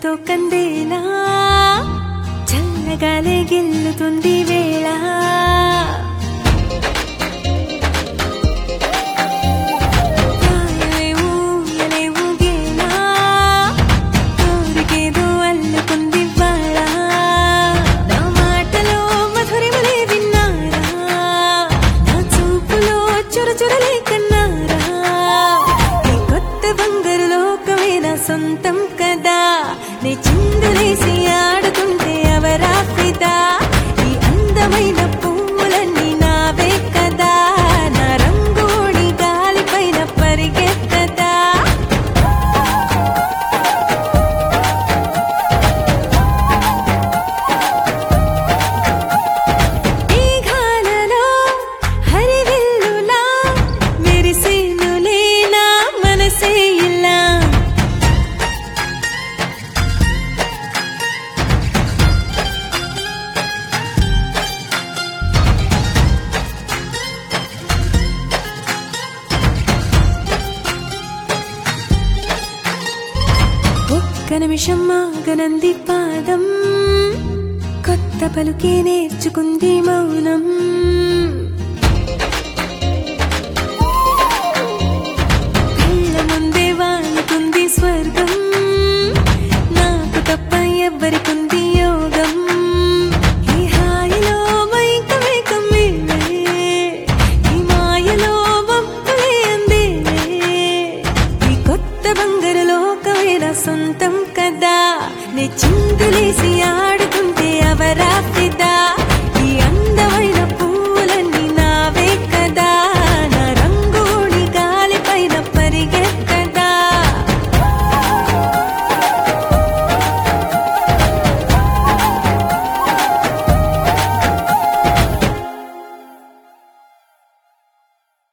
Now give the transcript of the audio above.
సోకందేలా చల్లగాలే గిల్లుతుంది వేళ తాయలేవు, ఊయలేవు గేలా, కోరికేదో అల్లుకుంది వాళ్ళ. నా మాటలో మధురిమలే విన్నారా నా చూపులో చురచురలే కన్నారా ఈ కొత్త బంగారు లోకమే నా సొంతం కదా నీ చిందులేసి ఆడుతుంటే అవరా ఫిదా ఈ అందమైన పువ్వులన్నీ నావే కదా నా రంగోడి గాలిపైన పరిగెత్తదా మేఘాలలో హరివిల్లులా మెరిసేనులే నా మనసే ఇలా ఒక్క నిమిషం ఆగనంది పాదం కొత్త పలుకే నేర్చుకుంది మౌనం